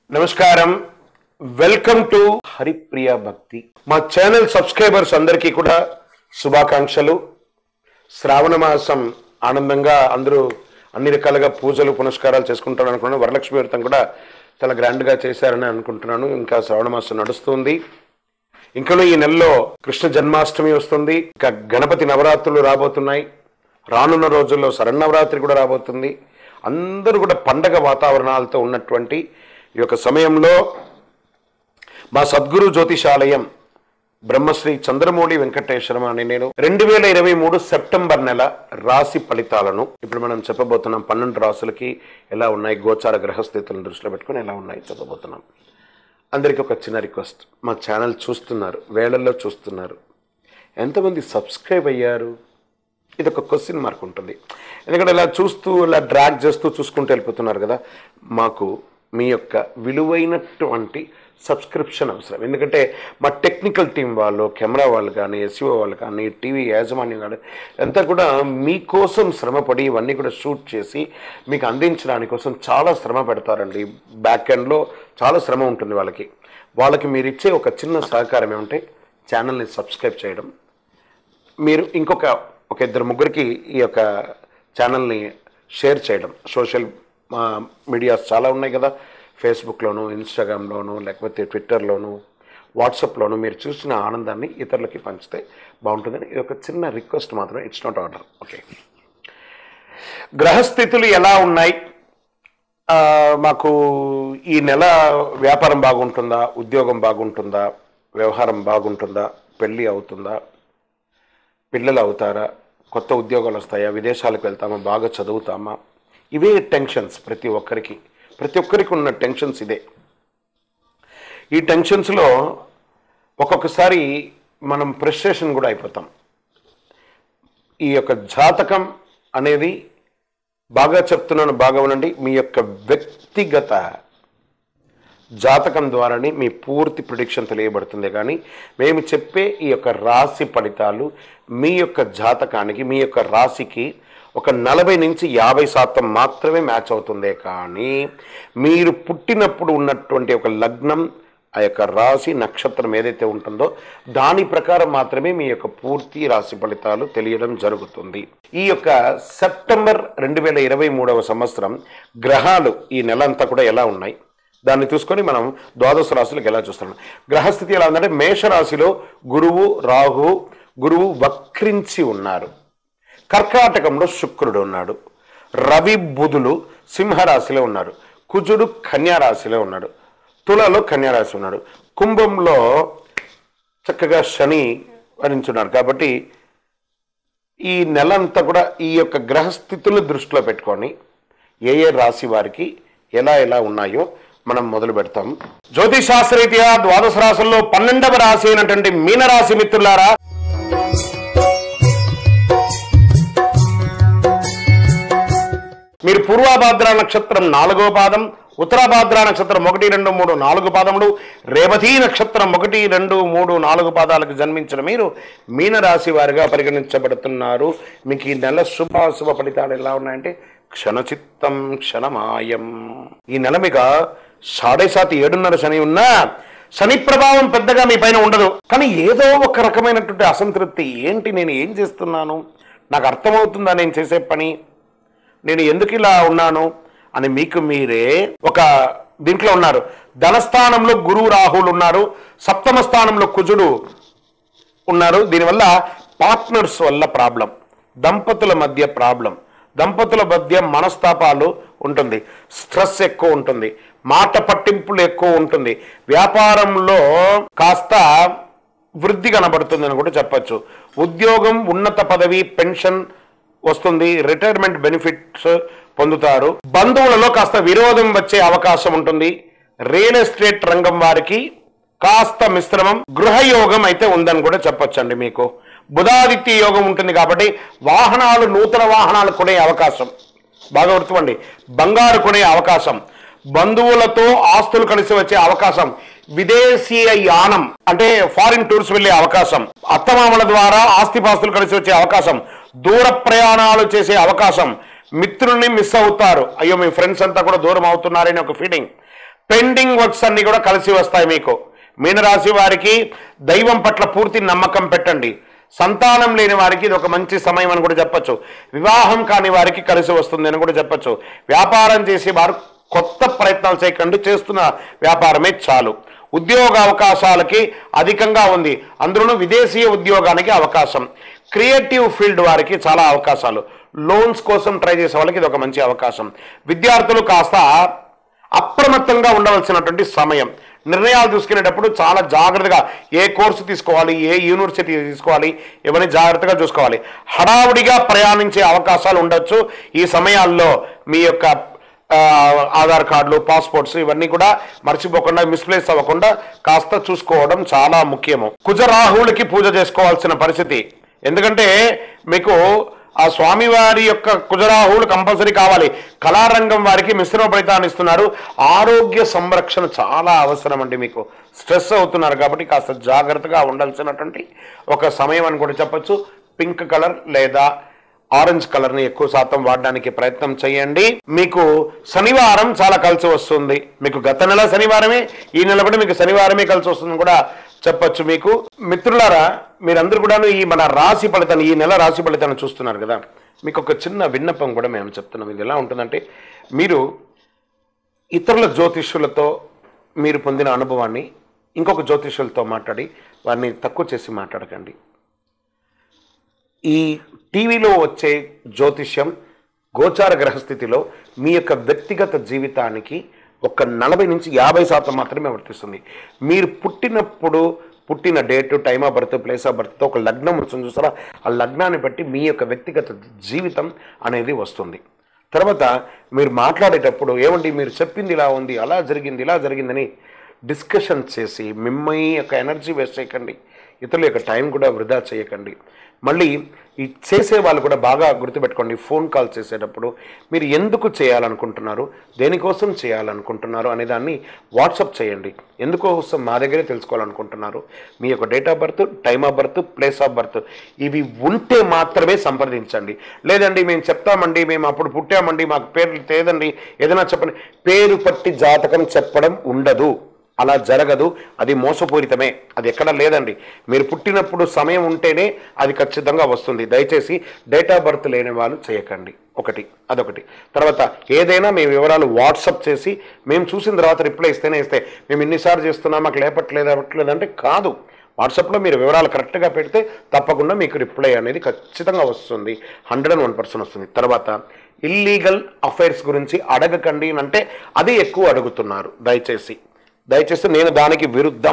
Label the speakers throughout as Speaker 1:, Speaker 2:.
Speaker 1: నమస్కారం welcome to Haripriya భక్తి మా ఛానల్ సబ్స్క్రైబర్స్ అందరికీ కూడా శుభాకాంక్షలు శ్రావణ మాసం ఆనందంగా అందరూ అన్ని రకాలుగా పూజలు పునస్కారాలు చేసుకుంటారు అనుకున్నాను వరలక్ష్మి వ్రతం కూడా చాలా గ్రాండ్గా చేశారని అనుకుంటున్నాను ఇంకా శ్రావణ మాసం నడుస్తుంది ఇంకనూ ఈ నెలలో కృష్ణ జన్మాష్టమి వస్తుంది ఇంకా గణపతి నవరాత్రులు రాబోతున్నాయి రానున్న రోజుల్లో శరన్నవరాత్రి కూడా రాబోతుంది అందరూ కూడా పండగ వాతావరణాలతో ఉన్నటువంటి ఈ యొక్క సమయంలో మా సద్గురు జ్యోతిషాలయం బ్రహ్మశ్రీ చంద్రమౌళి వెంకటేశ్వరం అని నేను రెండు వేల ఇరవై మూడు సెప్టెంబర్ నెల రాశి ఫలితాలను ఇప్పుడు మనం చెప్పబోతున్నాం పన్నెండు రాసులకి ఎలా ఉన్నాయి గోచార గ్రహస్థితులను దృష్టిలో పెట్టుకొని ఎలా ఉన్నాయి చెప్పబోతున్నాం అందరికీ ఒక చిన్న రిక్వెస్ట్ మా ఛానల్ చూస్తున్నారు వేళల్లో చూస్తున్నారు ఎంతమంది సబ్స్క్రైబ్ అయ్యారు ఇది ఒక క్వశ్చన్ మార్క్ ఉంటుంది ఎందుకంటే ఇలా చూస్తూ ఇలా డ్రాగ్ చేస్తూ చూసుకుంటూ వెళ్ళిపోతున్నారు కదా మాకు మీ యొక్క విలువైనటువంటి సబ్స్క్రిప్షన్ అవసరం ఎందుకంటే మా టెక్నికల్ టీం వాళ్ళు కెమెరా వాళ్ళు కానీ ఎస్ఈఓ వాళ్ళు కానీ టీవీ యాజమాన్యం కానీ అంతా కూడా మీకోసం శ్రమపడి ఇవన్నీ కూడా షూట్ చేసి మీకు అందించడానికి కోసం చాలా శ్రమ పెడతారండి బ్యాక్ ఎండ్లో చాలా శ్రమ ఉంటుంది వాళ్ళకి వాళ్ళకి మీరు ఇచ్చే ఒక చిన్న సహకారం ఏమంటే ఛానల్ని సబ్స్క్రైబ్ చేయడం మీరు ఇంకొక ఒక ఇద్దరు ముగ్గురికి ఈ యొక్క ఛానల్ని షేర్ చేయడం సోషల్ మీడియాస్ చాలా ఉన్నాయి కదా ఫేస్బుక్లోను ఇన్స్టాగ్రామ్లోను లేకపోతే ట్విట్టర్లోను వాట్సాప్లోను మీరు చూసిన ఆనందాన్ని ఇతరులకి పంచితే బాగుంటుందని ఇది ఒక చిన్న రిక్వెస్ట్ మాత్రమే ఇట్స్ నాట్ ఆర్డర్ ఓకే గ్రహస్థితులు ఎలా ఉన్నాయి ఆ, మాకు ఈ నెల వ్యాపారం బాగుంటుందా ఉద్యోగం బాగుంటుందా వ్యవహారం బాగుంటుందా పెళ్ళి అవుతుందా పిల్లలు అవుతారా కొత్త ఉద్యోగాలు వస్తాయా విదేశాలకు వెళ్తామా బాగా చదువుతామా ఇవే టెన్షన్స్ ప్రతి ఒక్కరికి ప్రతి ఒక్కరికి ఉన్న టెన్షన్స్ ఇదే ఈ టెన్షన్స్లో ఒక్కొక్కసారి మనం ఫ్రస్ట్రేషన్ కూడా అయిపోతాం ఈ యొక్క జాతకం అనేది బాగా చెప్తున్నాను బాగా ఉండండి మీ యొక్క వ్యక్తిగత జాతకం ద్వారానే మీ పూర్తి ప్రిడిక్షన్ తెలియబడుతుంది కానీ మేము చెప్పే ఈ యొక్క రాశి ఫలితాలు మీ యొక్క జాతకానికి మీ యొక్క రాశికి ఒక నలభై నుంచి యాభై శాతం మాత్రమే మ్యాచ్ అవుతుందే కానీ మీరు పుట్టినప్పుడు ఉన్నటువంటి ఒక లగ్నం ఆ యొక్క రాశి నక్షత్రం ఏదైతే ఉంటుందో దాని ప్రకారం మాత్రమే మీ యొక్క పూర్తి రాశి ఫలితాలు తెలియడం జరుగుతుంది ఈ యొక్క సెప్టెంబర్ రెండు వేల ఇరవై మూడవ సంవత్సరం గ్రహాలు ఈ నెల అంతా కూడా ఎలా ఉన్నాయి దాన్ని చూసుకొని మనం ద్వాదశ రాశులకు ఎలా చూస్తున్నాం గ్రహస్థితి ఎలా ఉందంటే మేషరాశిలో గురువు రాహు గురువు వక్రించి ఉన్నారు కర్కాటకంలో శుక్రుడు ఉన్నాడు రవి బుధులు సింహరాశిలో ఉన్నారు కుజుడు కన్యారాశిలో ఉన్నాడు తులలో కన్యారాశి ఉన్నాడు కుంభంలో చక్కగా శని వరించున్నారు కాబట్టి ఈ నెల అంతా కూడా ఈ యొక్క గ్రహస్థితులను దృష్టిలో పెట్టుకొని ఏ ఏ రాశి వారికి ఎలా ఎలా ఉన్నాయో మనం మొదలు పెడతాం జ్యోతిశాస్త్రరీత్యా ద్వాదశ రాశుల్లో పన్నెండవ రాశి అయినటువంటి మీనరాశి మిత్రులారా మీరు పూర్వాభాద్ర నక్షత్రం నాలుగో పాదం ఉత్తరాభాద్ర నక్షత్రం ఒకటి రెండు మూడు నాలుగు పాదములు రేవతి నక్షత్రం ఒకటి రెండు మూడు నాలుగు పాదాలకు జన్మించిన మీరు మీనరాశి వారిగా పరిగణించబడుతున్నారు మీకు ఈ నెల శుభాశుభ ఫలితాలు ఎలా ఉన్నాయంటే క్షణచిత్తం క్షణమాయం ఈ నెల మీకు సాడే సాతి ఏడున్నర శని ఉన్నా శని ప్రభావం పెద్దగా మీ పైన ఉండదు కానీ ఏదో ఒక రకమైనటువంటి అసంతృప్తి ఏంటి నేను ఏం చేస్తున్నాను నాకు అర్థమవుతుందా నేను చేసే పని నేను ఎందుకు ఇలా ఉన్నాను అని మీకు మీరే ఒక దీంట్లో ఉన్నారు ధనస్థానంలో గురువు రాహులు ఉన్నారు సప్తమ స్థానంలో కుజుడు ఉన్నారు దీనివల్ల పార్ట్నర్స్ వల్ల ప్రాబ్లం దంపతుల మధ్య ప్రాబ్లం దంపతుల మధ్య మనస్తాపాలు ఉంటుంది స్ట్రెస్ ఎక్కువ ఉంటుంది మాట పట్టింపులు ఎక్కువ ఉంటుంది వ్యాపారంలో కాస్త వృద్ధి కనబడుతుందని కూడా చెప్పచ్చు ఉద్యోగం ఉన్నత పదవి పెన్షన్ వస్తుంది రిటైర్మెంట్ బెనిఫిట్స్ పొందుతారు బంధువులలో కాస్త విరోధం వచ్చే అవకాశం ఉంటుంది రియల్ ఎస్టేట్ రంగం వారికి కాస్త మిశ్రమం గృహయోగం అయితే ఉందని కూడా చెప్పొచ్చండి మీకు బుధాదిత్య యోగం ఉంటుంది కాబట్టి వాహనాలు నూతన వాహనాలు కొనే అవకాశం బాగా గుర్తుపండి బంగారు కొనే అవకాశం బంధువులతో ఆస్తులు కలిసి వచ్చే అవకాశం విదేశీయ యానం అంటే ఫారిన్ టూర్స్ వెళ్ళే అవకాశం అత్తమామల ద్వారా ఆస్తిపాస్తులు కలిసి వచ్చే అవకాశం దూర ప్రయాణాలు చేసే అవకాశం మిత్రుల్ని మిస్ అవుతారు అయ్యో మీ ఫ్రెండ్స్ అంతా కూడా దూరం అవుతున్నారని ఒక ఫీలింగ్ పెండింగ్ వర్క్స్ అన్ని కూడా కలిసి వస్తాయి మీకు మీనరాశి వారికి దైవం పట్ల పూర్తి నమ్మకం పెట్టండి సంతానం లేని వారికి ఇది ఒక మంచి సమయం అని కూడా చెప్పొచ్చు వివాహం కాని వారికి కలిసి వస్తుంది అని కూడా చెప్పొచ్చు వ్యాపారం చేసే వారు కొత్త ప్రయత్నాలు చేయకండి చేస్తున్న వ్యాపారమే చాలు ఉద్యోగ అవకాశాలకి అధికంగా ఉంది అందులోనూ విదేశీయ ఉద్యోగానికి అవకాశం క్రియేటివ్ ఫీల్డ్ వారికి చాలా అవకాశాలు లోన్స్ కోసం ట్రై చేసే వాళ్ళకి ఇది ఒక మంచి అవకాశం విద్యార్థులు కాస్త అప్రమత్తంగా ఉండవలసినటువంటి సమయం నిర్ణయాలు తీసుకునేటప్పుడు చాలా జాగ్రత్తగా ఏ కోర్సు తీసుకోవాలి ఏ యూనివర్సిటీ తీసుకోవాలి ఇవన్నీ జాగ్రత్తగా చూసుకోవాలి హడావుడిగా ప్రయాణించే అవకాశాలు ఉండొచ్చు ఈ సమయాల్లో మీ యొక్క ఆ, ఆధార్ కార్డులు పాస్పోర్ట్స్ ఇవన్నీ కూడా మర్చిపోకుండా మిస్ప్లేస్ అవ్వకుండా కాస్త చూసుకోవడం చాలా ముఖ్యము కుజరాహువులకి పూజ చేసుకోవాల్సిన పరిస్థితి ఎందుకంటే మీకు ఆ స్వామివారి యొక్క కుజరాహువులు కంపల్సరీ కావాలి కళారంగం వారికి మిశ్రమ ఫలితాన్ని ఇస్తున్నారు ఆరోగ్య సంరక్షణ చాలా అవసరం అండి మీకు స్ట్రెస్ అవుతున్నారు కాబట్టి కాస్త జాగ్రత్తగా ఉండాల్సినటువంటి ఒక సమయం అని కూడా చెప్పొచ్చు పింక్ కలర్ లేదా ఆరెంజ్ కలర్ ని ఎక్కువ శాతం వాడడానికి ప్రయత్నం చేయండి మీకు శనివారం చాలా కలిసి వస్తుంది మీకు గత నెల శనివారమే ఈ నెల కూడా మీకు శనివారమే కలిసి వస్తుంది కూడా చెప్పొచ్చు మీకు మిత్రులారా మీరందరూ కూడా ఈ మన రాశి ఫలితాన్ని ఈ నెల రాశి ఫలితాన్ని చూస్తున్నారు కదా మీకు ఒక చిన్న విన్నపం కూడా మేము చెప్తున్నాం ఇది ఎలా ఉంటుందంటే మీరు ఇతరుల జ్యోతిష్యులతో మీరు పొందిన అనుభవాన్ని ఇంకొక జ్యోతిష్యులతో మాట్లాడి వారిని తక్కువ చేసి మాట్లాడకండి ఈ టీవీలో వచ్చే జ్యోతిష్యం గోచార గ్రహస్థితిలో మీ యొక్క వ్యక్తిగత జీవితానికి ఒక నలభై నుంచి యాభై శాతం మాత్రమే వర్తిస్తుంది మీరు పుట్టినప్పుడు పుట్టిన date time of birth place of బర్త్తో ఒక లగ్నం వస్తుంది చూసారా ఆ లగ్నాన్ని బట్టి మీ యొక్క వ్యక్తిగత జీవితం అనేది వస్తుంది తర్వాత మీరు మాట్లాడేటప్పుడు ఏమండి మీరు చెప్పింది ఇలా ఉంది అలా జరిగింది ఇలా జరిగిందని డిస్కషన్ చేసి మిమ్మల్ని యొక్క ఎనర్జీ వేస్ట్ చేయకండి ఇతరుల యొక్క టైం కూడా వృధా చేయకండి మళ్ళీ ఈ చేసే వాళ్ళు కూడా బాగా గుర్తుపెట్టుకోండి ఫోన్ కాల్ చేసేటప్పుడు మీరు ఎందుకు చేయాలనుకుంటున్నారు దేనికోసం చేయాలనుకుంటున్నారు అనే దాన్ని వాట్సప్ చేయండి ఎందుకోసం మా దగ్గరే తెలుసుకోవాలనుకుంటున్నారు మీ యొక్క date of birth time of birth place of birth ఇవి ఉంటే మాత్రమే సంప్రదించండి లేదండి మేము చెప్తామండి మేము అప్పుడు పుట్టామండి మాకు పేర్లు లేదండి ఏదైనా చెప్పండి పేరు పట్టి జాతకం చెప్పడం ఉండదు అలా జరగదు అది మోసపూరితమే అది ఎక్కడ లేదండి మీరు పుట్టినప్పుడు సమయం ఉంటేనే అది ఖచ్చితంగా వస్తుంది దయచేసి డేట్ ఆఫ్ బర్త్ లేని వాళ్ళు చేయకండి ఒకటి అదొకటి తర్వాత ఏదైనా మీ వివరాలు వాట్సప్ చేసి మేము చూసిన తర్వాత రిప్లై ఇస్తేనే ఇస్తే మేము ఇన్నిసార్లు చేస్తున్నాం మాకు లేపట్లేదు అవ్వట్లేదు అంటే కాదు వాట్సాప్లో మీరు వివరాలు కరెక్ట్గా పెడితే తప్పకుండా మీకు రిప్లై అనేది ఖచ్చితంగా వస్తుంది హండ్రెడ్ అండ్ వన్ పర్సెంట్ వస్తుంది తర్వాత ఇల్లీగల్ అఫైర్స్ గురించి అడగకండి అంటే అది ఎక్కువ అడుగుతున్నారు దయచేసి దయచేసి నేను దానికి విరుద్ధం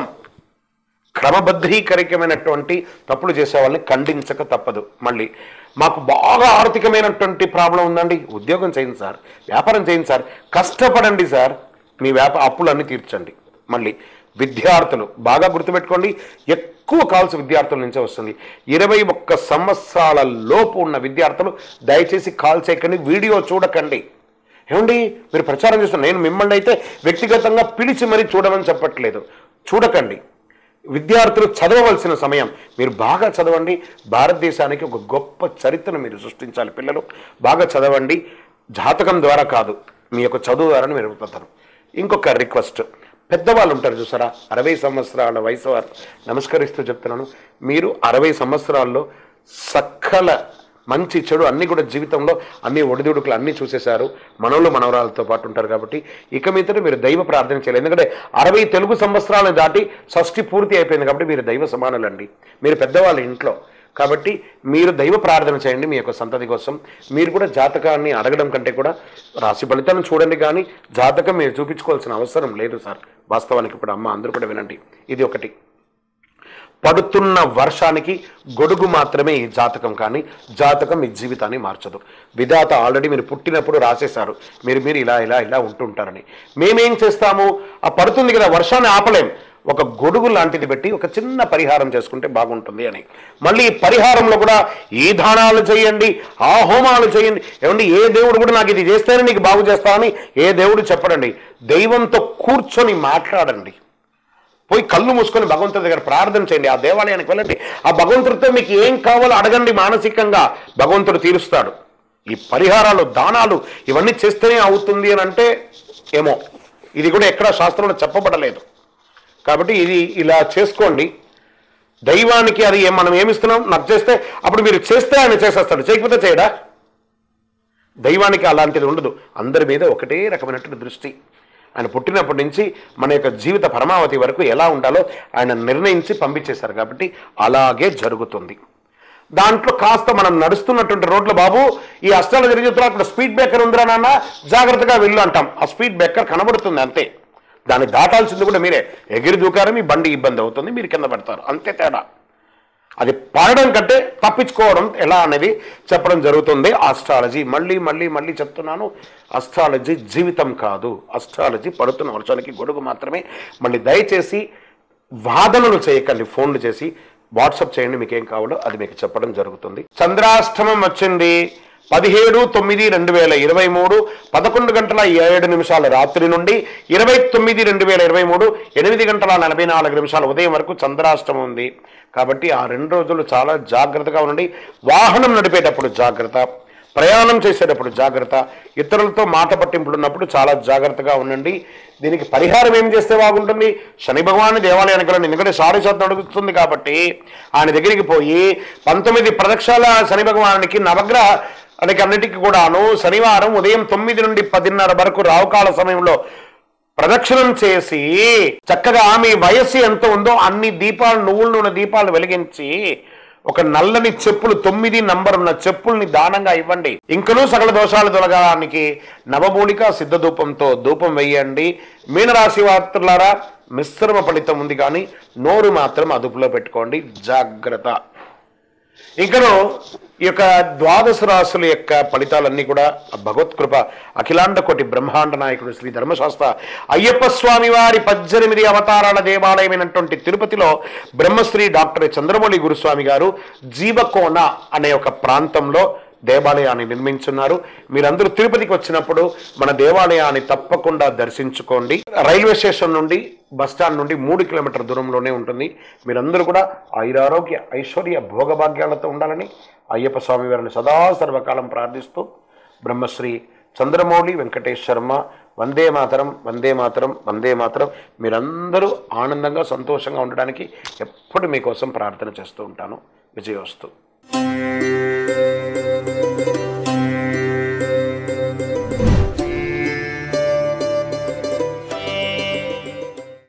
Speaker 1: క్రమబద్ధీకరికమైనటువంటి తప్పులు చేసే వాళ్ళని ఖండించక తప్పదు మళ్ళీ మాకు బాగా ఆర్థికమైనటువంటి ప్రాబ్లం ఉందండి ఉద్యోగం చేయండి సార్ వ్యాపారం చేయండి సార్ కష్టపడండి సార్ మీ వ్యాపార అప్పులన్నీ తీర్చండి మళ్ళీ విద్యార్థులు బాగా గుర్తుపెట్టుకోండి ఎక్కువ కాల్స్ విద్యార్థుల నుంచే వస్తుంది ఇరవై ఒక్క సంవత్సరాల లోపు ఉన్న విద్యార్థులు దయచేసి కాల్ చేయకండి వీడియో చూడకండి ఏమండి మీరు ప్రచారం చేస్తున్నారు నేను మిమ్మల్ని అయితే వ్యక్తిగతంగా పిలిచి మరీ చూడమని చెప్పట్లేదు చూడకండి విద్యార్థులు చదవవలసిన సమయం మీరు బాగా చదవండి భారతదేశానికి ఒక గొప్ప చరిత్రను మీరు సృష్టించాలి పిల్లలు బాగా చదవండి జాతకం ద్వారా కాదు మీ యొక్క చదువు ద్వారా మీరు ఎదుగుతారు ఇంకొక రిక్వెస్ట్ పెద్దవాళ్ళు ఉంటారు చూసారా అరవై సంవత్సరాల వయసు వారు నమస్కరిస్తూ చెప్తున్నాను మీరు అరవై సంవత్సరాల్లో సకల మంచి చెడు అన్ని కూడా జీవితంలో అన్ని ఒడిదుడుకులు అన్ని చూసేశారు మనవులు మనవరాలతో పాటు ఉంటారు కాబట్టి ఇక మీదట మీరు దైవ ప్రార్థన చేయాలి ఎందుకంటే అరవై తెలుగు సంవత్సరాలను దాటి షష్ఠి పూర్తి అయిపోయింది కాబట్టి మీరు దైవ సమానులండి మీరు పెద్దవాళ్ళ ఇంట్లో కాబట్టి మీరు దైవ ప్రార్థన చేయండి మీ యొక్క సంతతి కోసం మీరు కూడా జాతకాన్ని అడగడం కంటే కూడా రాశి ఫలితాలను చూడండి కానీ జాతకం మీరు చూపించుకోవాల్సిన అవసరం లేదు సార్ వాస్తవానికి ఇప్పుడు అమ్మ అందరూ కూడా వినండి ఇది ఒకటి పడుతున్న వర్షానికి గొడుగు మాత్రమే ఈ జాతకం కానీ జాతకం మీ జీవితాన్ని మార్చదు విధాత ఆల్రెడీ మీరు పుట్టినప్పుడు రాసేశారు మీరు మీరు ఇలా ఇలా ఇలా ఉంటుంటారని మేమేం చేస్తాము ఆ పడుతుంది కదా వర్షాన్ని ఆపలేం ఒక గొడుగు లాంటిది పెట్టి ఒక చిన్న పరిహారం చేసుకుంటే బాగుంటుంది అని మళ్ళీ ఈ పరిహారంలో కూడా ఈ దానాలు చేయండి ఆ హోమాలు చేయండి ఏమండి ఏ దేవుడు కూడా నాకు ఇది చేస్తేనే నీకు బాగు చేస్తానని ఏ దేవుడు చెప్పడండి దైవంతో కూర్చొని మాట్లాడండి పోయి కళ్ళు మూసుకొని భగవంతుడి దగ్గర ప్రార్థన చేయండి ఆ దేవాలయానికి వెళ్ళండి ఆ భగవంతుడితో మీకు ఏం కావాలో అడగండి మానసికంగా భగవంతుడు తీరుస్తాడు ఈ పరిహారాలు దానాలు ఇవన్నీ చేస్తేనే అవుతుంది అని అంటే ఏమో ఇది కూడా ఎక్కడ శాస్త్రంలో చెప్పబడలేదు కాబట్టి ఇది ఇలా చేసుకోండి దైవానికి అది ఏం- మనం ఏమిస్తున్నాం నాకు చేస్తే అప్పుడు మీరు చేస్తే ఆయన చేసేస్తాడు చేయకపోతే చేయడా దైవానికి అలాంటిది ఉండదు అందరి మీద ఒకటే రకమైనటువంటి దృష్టి ఆయన పుట్టినప్పటి నుంచి మన యొక్క జీవిత పరమావధి వరకు ఎలా ఉండాలో ఆయన నిర్ణయించి పంపించేశారు కాబట్టి అలాగే జరుగుతుంది దాంట్లో కాస్త మనం నడుస్తున్నటువంటి రోడ్ల బాబు ఈ అష్టాలు జరిగితే అక్కడ స్పీడ్ బ్రేకర్ ఉందిరా నాన్న జాగ్రత్తగా వెళ్ళు అంటాం ఆ స్పీడ్ బ్రేకర్ కనబడుతుంది అంతే దాన్ని దాటాల్సింది కూడా మీరే ఎగిరి దూకారు మీ బండి ఇబ్బంది అవుతుంది మీరు కింద పడతారు అంతే తేడా అది పాడడం కంటే తప్పించుకోవడం ఎలా అనేది చెప్పడం జరుగుతుంది ఆస్ట్రాలజీ మళ్ళీ మళ్ళీ మళ్ళీ చెప్తున్నాను అస్ట్రాలజీ జీవితం కాదు అస్ట్రాలజీ పడుతున్న వర్షానికి గొడుగు మాత్రమే మళ్ళీ దయచేసి వాదనలు చేయకండి ఫోన్లు చేసి వాట్సాప్ చేయండి మీకు ఏం కావాలో అది మీకు చెప్పడం జరుగుతుంది చంద్రాష్టమం వచ్చింది పదిహేడు తొమ్మిది రెండు వేల ఇరవై మూడు పదకొండు గంటల ఏడు నిమిషాల రాత్రి నుండి ఇరవై తొమ్మిది రెండు వేల ఇరవై మూడు ఎనిమిది గంటల నలభై నాలుగు నిమిషాల ఉదయం వరకు చంద్రాష్టమం ఉంది కాబట్టి ఆ రెండు రోజులు చాలా జాగ్రత్తగా ఉండండి వాహనం నడిపేటప్పుడు జాగ్రత్త ప్రయాణం చేసేటప్పుడు జాగ్రత్త ఇతరులతో మాట పట్టింపులు ఉన్నప్పుడు చాలా జాగ్రత్తగా ఉండండి దీనికి పరిహారం ఏం చేస్తే బాగుంటుంది శని భగవాన్ దేవాలయానికి వెళ్ళండి ఎందుకంటే సారీ శాతం అడుగుతుంది కాబట్టి ఆయన దగ్గరికి పోయి పంతొమ్మిది ప్రదక్షాల శని భగవానికి నవగ్రహ అనేక అన్నిటికీ కూడాను శనివారం ఉదయం తొమ్మిది నుండి పదిన్నర వరకు రావుకాల సమయంలో ప్రదక్షిణం చేసి చక్కగా మీ వయస్సు ఎంత ఉందో అన్ని దీపాలు నువ్వుల నూనె దీపాలు వెలిగించి ఒక నల్లని చెప్పులు తొమ్మిది నంబర్ ఉన్న చెప్పుల్ని దానంగా ఇవ్వండి ఇంకనూ సకల దోషాలు తొలగడానికి నవమూలిక సిద్ధ ధూపంతో ధూపం వేయండి మీనరాశి వార్తలారా మిశ్రమ ఫలితం ఉంది కానీ నోరు మాత్రం అదుపులో పెట్టుకోండి జాగ్రత్త ఇంకను ఈ యొక్క ద్వాదశ రాశుల యొక్క ఫలితాలన్నీ కూడా ఆ భగవత్కృప అఖిలాండ కోటి బ్రహ్మాండ నాయకుడు శ్రీ ధర్మశాస్త్ర అయ్యప్ప స్వామి వారి పద్దెనిమిది అవతారాల దేవాలయమైనటువంటి తిరుపతిలో బ్రహ్మశ్రీ డాక్టర్ చంద్రమౌళి గురుస్వామి గారు జీవకోన అనే ఒక ప్రాంతంలో దేవాలయాన్ని నిర్మించున్నారు మీరందరూ తిరుపతికి వచ్చినప్పుడు మన దేవాలయాన్ని తప్పకుండా దర్శించుకోండి రైల్వే స్టేషన్ నుండి బస్ స్టాండ్ నుండి మూడు కిలోమీటర్ దూరంలోనే ఉంటుంది మీరందరూ కూడా ఆయురారోగ్య ఐశ్వర్య భోగభాగ్యాలతో ఉండాలని అయ్యప్ప స్వామి వారిని సదా సర్వకాలం ప్రార్థిస్తూ బ్రహ్మశ్రీ చంద్రమౌళి వెంకటేష్ శర్మ వందే మాతరం వందే మాతరం వందే మాతరం మీరందరూ ఆనందంగా సంతోషంగా ఉండడానికి ఎప్పుడు మీకోసం ప్రార్థన చేస్తూ ఉంటాను విజయోస్తు